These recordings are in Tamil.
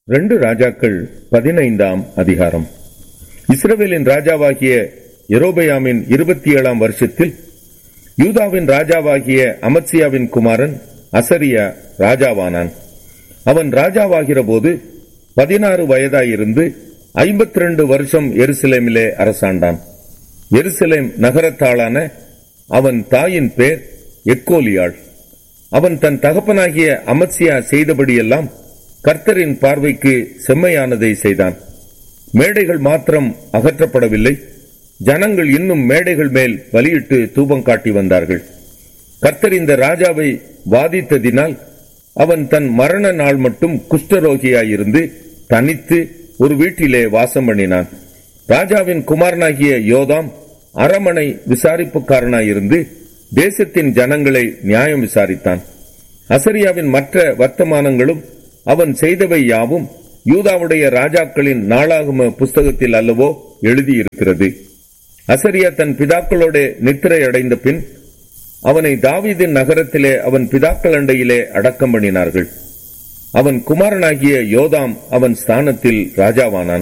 ரெண்டு ராஜாக்கள் பதினைந்தாம் அதிகாரம் இஸ்ரவேலின் ராஜாவாகிய எரோபயாமின் இருபத்தி ஏழாம் வருஷத்தில் யூதாவின் ராஜாவாகிய அமத்சியாவின் குமாரன் அசரியா ராஜாவானான் அவன் ராஜாவாகிற போது பதினாறு வயதாயிருந்து ஐம்பத்தி ரெண்டு வருஷம் எருசலேமிலே அரசாண்டான் எருசலேம் நகரத்தாளான அவன் தாயின் பேர் எக்கோலியாள் அவன் தன் தகப்பனாகிய அமத்சியா செய்தபடியெல்லாம் கர்த்தரின் பார்வைக்கு செம்மையானதை செய்தான் மேடைகள் மாத்திரம் அகற்றப்படவில்லை ஜனங்கள் இன்னும் மேடைகள் மேல் பலியிட்டு தூபம் காட்டி வந்தார்கள் கர்த்தர் இந்த ராஜாவை வாதித்ததினால் அவன் தன் மரண நாள் மட்டும் குஷ்டரோகியாயிருந்து தனித்து ஒரு வீட்டிலே வாசம் பண்ணினான் ராஜாவின் குமாரனாகிய யோதாம் அரமனை விசாரிப்புக்காரனாயிருந்து தேசத்தின் ஜனங்களை நியாயம் விசாரித்தான் அசரியாவின் மற்ற வர்த்தமானங்களும் அவன் செய்தவை யாவும் யூதாவுடைய ராஜாக்களின் நாளாகும புஸ்தகத்தில் அல்லவோ எழுதியிருக்கிறது அசரியா தன் பிதாக்களோட நித்திரை அடைந்த பின் அவனை தாவீதின் நகரத்திலே அவன் பிதாக்கள் அண்டையிலே அடக்கம் பண்ணினார்கள் அவன் குமாரனாகிய யோதாம் அவன் ஸ்தானத்தில் ராஜாவானான்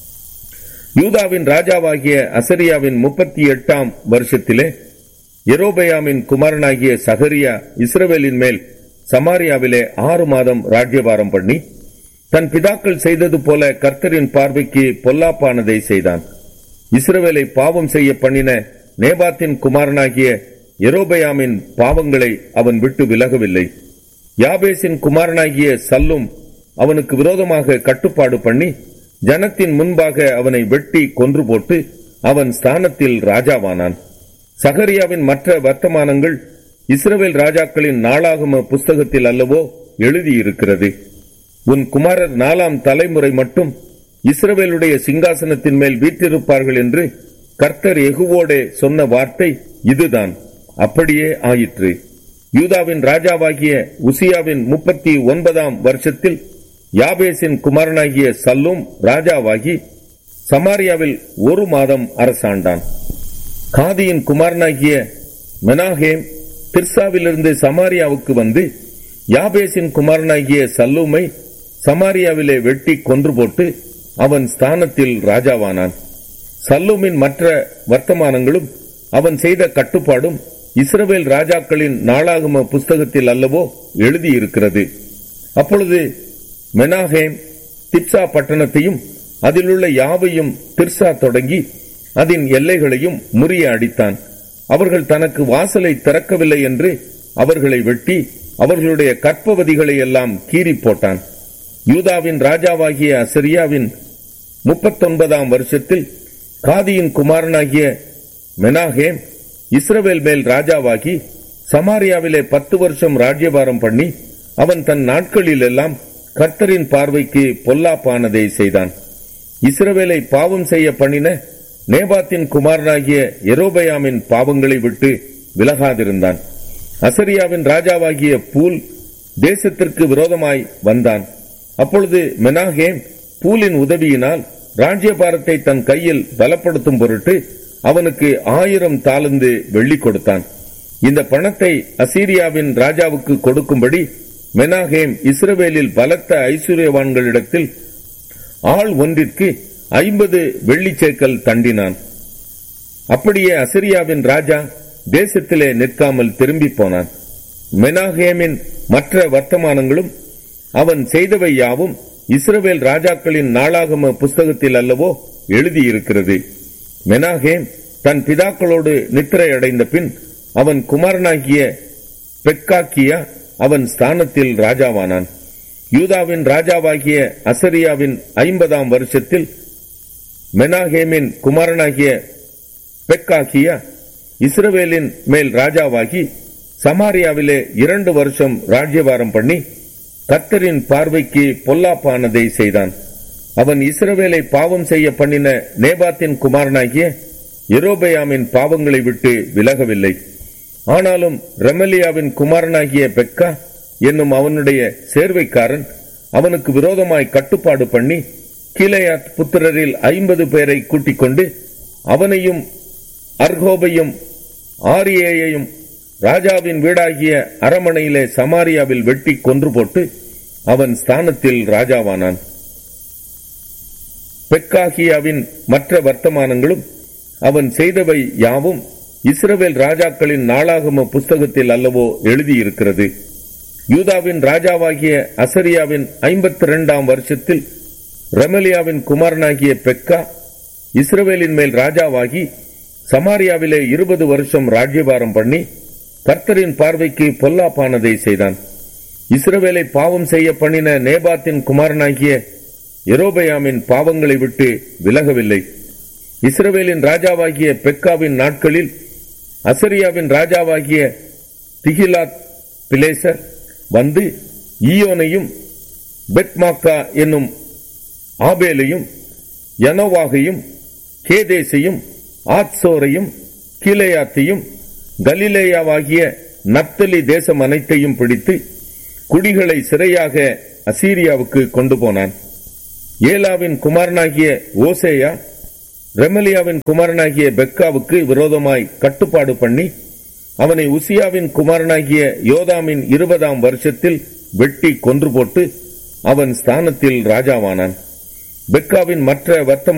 யூதாவின் ராஜாவாகிய அசரியாவின் முப்பத்தி எட்டாம் வருஷத்திலே எரோபயாமின் குமாரனாகிய சகரியா இஸ்ரவேலின் மேல் சமாரியாவிலே ஆறு மாதம் ராஜ்யபாரம் பண்ணி தன் பிதாக்கள் செய்தது போல கர்த்தரின் பார்வைக்கு பொல்லாப்பானதை செய்தான் இஸ்ரவேலை பாவம் செய்ய பண்ணின நேபாத்தின் குமாரனாகிய எரோபயாமின் பாவங்களை அவன் விட்டு விலகவில்லை யாபேசின் குமாரனாகிய சல்லும் அவனுக்கு விரோதமாக கட்டுப்பாடு பண்ணி ஜனத்தின் முன்பாக அவனை வெட்டி கொன்று போட்டு அவன் ஸ்தானத்தில் ராஜாவானான் சகரியாவின் மற்ற வர்த்தமானங்கள் இஸ்ரவேல் ராஜாக்களின் நாளாகம புஸ்தகத்தில் அல்லவோ எழுதியிருக்கிறது உன் குமாரர் நாலாம் தலைமுறை மட்டும் இஸ்ரவேலுடைய சிங்காசனத்தின் மேல் வீற்றிருப்பார்கள் என்று கர்த்தர் எகுவோடே சொன்ன வார்த்தை இதுதான் அப்படியே ஆயிற்று யூதாவின் ராஜாவாகிய உசியாவின் முப்பத்தி ஒன்பதாம் வருஷத்தில் யாபேசின் குமாரனாகிய சல்லும் ராஜாவாகி சமாரியாவில் ஒரு மாதம் அரசாண்டான் காதியின் குமாரனாகிய மெனாஹேம் திர்சாவிலிருந்து சமாரியாவுக்கு வந்து யாபேசின் குமாரனாகிய சல்லூமை சமாரியாவிலே வெட்டி கொன்று போட்டு அவன் ஸ்தானத்தில் ராஜாவானான் சல்லூமின் மற்ற வர்த்தமானங்களும் அவன் செய்த கட்டுப்பாடும் இஸ்ரவேல் ராஜாக்களின் நாளாகம புஸ்தகத்தில் அல்லவோ எழுதியிருக்கிறது அப்பொழுது மெனாஹேம் திப்சா பட்டணத்தையும் அதிலுள்ள யாவையும் திர்சா தொடங்கி அதன் எல்லைகளையும் முறிய அடித்தான் அவர்கள் தனக்கு வாசலை திறக்கவில்லை என்று அவர்களை வெட்டி அவர்களுடைய கற்பவதிகளை எல்லாம் கீறி போட்டான் யூதாவின் ராஜாவாகிய அசரியாவின் முப்பத்தொன்பதாம் வருஷத்தில் காதியின் குமாரனாகிய மெனாஹேம் இஸ்ரவேல் மேல் ராஜாவாகி சமாரியாவிலே பத்து வருஷம் ராஜ்யபாரம் பண்ணி அவன் தன் நாட்களில் எல்லாம் கர்த்தரின் பார்வைக்கு பொல்லாப்பானதை செய்தான் இஸ்ரவேலை பாவம் செய்ய பண்ணின நேபாத்தின் குமாரனாகிய எரோபயாமின் பாவங்களை விட்டு விலகாதிருந்தான் அசரியாவின் ராஜாவாகிய பூல் தேசத்திற்கு விரோதமாய் வந்தான் அப்பொழுது மெனாகேம் பூலின் உதவியினால் ராஜ்யபாரத்தை தன் கையில் பலப்படுத்தும் பொருட்டு அவனுக்கு ஆயிரம் தாளந்து வெள்ளி கொடுத்தான் இந்த பணத்தை அசீரியாவின் ராஜாவுக்கு கொடுக்கும்படி மெனாகேம் இஸ்ரவேலில் பலத்த ஐஸ்வர்யவான்களிடத்தில் ஆள் ஒன்றிற்கு ஐம்பது வெள்ளிச்சேக்கல் தண்டினான் அப்படியே அசிரியாவின் ராஜா தேசத்திலே நிற்காமல் திரும்பி போனான் மெனாகேமின் மற்ற வர்த்தமானங்களும் அவன் செய்தவை யாவும் இஸ்ரவேல் ராஜாக்களின் நாளாகம புஸ்தகத்தில் அல்லவோ எழுதியிருக்கிறது மெனாகேம் தன் பிதாக்களோடு நித்திரை அடைந்த பின் அவன் குமாரனாகிய பெக்காக்கியா அவன் ஸ்தானத்தில் ராஜாவானான் யூதாவின் ராஜாவாகிய அசரியாவின் ஐம்பதாம் வருஷத்தில் மெனாகேமின் குமாரனாகிய பெக்காகியா இஸ்ரவேலின் மேல் ராஜாவாகி சமாரியாவிலே இரண்டு வருஷம் ராஜ்யபாரம் பண்ணி கர்த்தரின் பார்வைக்கு பொல்லாப்பானதை செய்தான் அவன் இஸ்ரவேலை பாவம் செய்ய பண்ணின நேபாத்தின் குமாரனாகிய எரோபயாமின் பாவங்களை விட்டு விலகவில்லை ஆனாலும் ரெமலியாவின் குமாரனாகிய பெக்கா என்னும் அவனுடைய சேர்வைக்காரன் அவனுக்கு விரோதமாய் கட்டுப்பாடு பண்ணி கீழையாத் புத்திரரில் ஐம்பது பேரை கூட்டிக் கொண்டு அவனையும் அர்கோபையும் ஆரியேயையும் ராஜாவின் வீடாகிய அரமனையிலே சமாரியாவில் வெட்டி கொன்று போட்டு அவன் ஸ்தானத்தில் ராஜாவானான் பெக்காகியாவின் மற்ற வர்த்தமானங்களும் அவன் செய்தவை யாவும் இஸ்ரவேல் ராஜாக்களின் நாளாகம புஸ்தகத்தில் அல்லவோ எழுதியிருக்கிறது யூதாவின் ராஜாவாகிய அசரியாவின் ஐம்பத்தி இரண்டாம் வருஷத்தில் ரெமலியாவின் குமாரனாகிய பெக்கா இஸ்ரவேலின் மேல் ராஜாவாகி சமாரியாவிலே இருபது வருஷம் ராஜ்யபாரம் பண்ணி கர்த்தரின் பார்வைக்கு பொல்லாப்பானதை செய்தான் இஸ்ரவேலை பாவம் செய்ய பண்ணின நேபாத்தின் குமாரனாகிய எரோபயாமின் பாவங்களை விட்டு விலகவில்லை இஸ்ரவேலின் ராஜாவாகிய பெக்காவின் நாட்களில் அசரியாவின் ராஜாவாகிய திகிலாத் பிலேசர் வந்து ஈயோனையும் பெத்மாக்கா என்னும் ஆபேலையும் யனோவாகையும் கேதேசையும் ஆத்சோரையும் கீலேயாத்தையும் கலிலேயாவாகிய நப்தலி தேசம் அனைத்தையும் பிடித்து குடிகளை சிறையாக அசீரியாவுக்கு கொண்டு போனான் ஏலாவின் குமாரனாகிய ஓசேயா ரெமலியாவின் குமாரனாகிய பெக்காவுக்கு விரோதமாய் கட்டுப்பாடு பண்ணி அவனை உசியாவின் குமாரனாகிய யோதாமின் இருபதாம் வருஷத்தில் வெட்டி கொன்று போட்டு அவன் ஸ்தானத்தில் ராஜாவானான் பெக்காவின் மற்ற வர்த்தமானங்கள்